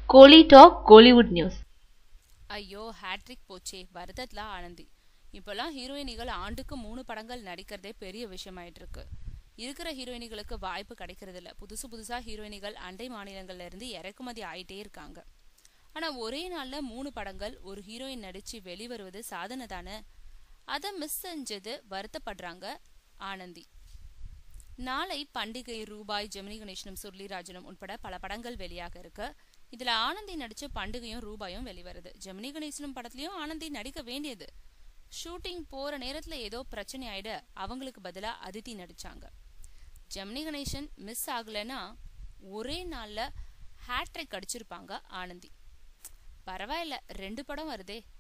கோலி talk Kollywood news ஐயோ hattrick போச்சே வருத்தத்துல ஆனந்தி இப்போல்லாம் ஹீரோயினிகள் ஆண்டுக்கு மூணு படங்கள் நடிக்கிறதே பெரிய விஷயமாயிட்டு இருக்கு இருக்கிற ஹீரோயினிகளுக்கு வாய்ப்பு கிடைக்கிறது இல்ல புதுசு புதுசா ஹீரோயினிகள் அண்டை மாநிலங்கள்ல இருந்து இறக்குமதி ஆயிட்டே இருக்காங்க ஆனா ஒரே நாள்ல மூணு படங்கள் ஒரு ஹீரோயின் நடிச்சு வெளிவருவது சாதனை தானே அதை மிஸ் செஞ்சது வருத்தப்படுறாங்க ஆனந்தி நாளை பண்டிகை ரூபாய் ஜெமினி கணேசனும் சுருளிராஜனும் உட்பட பல படங்கள் வெளியாக இருக்கு இதுல ஆனந்தி நடிச்ச பண்டிகையும் ரூபாயும் வெளிவருது ஜெமினி கணேசனும் படத்துலயும் ஆனந்தி நடிக்க வேண்டியது ஷூட்டிங் போற நேரத்துல ஏதோ பிரச்சனை ஆயிட அவங்களுக்கு பதிலா அதித்தி நடிச்சாங்க ஜெமினி கணேசன் மிஸ் ஆகலைன்னா ஒரே நாள்ல ஹேட்ரிக் அடிச்சிருப்பாங்க ஆனந்தி பரவாயில்ல ரெண்டு படம் வருதே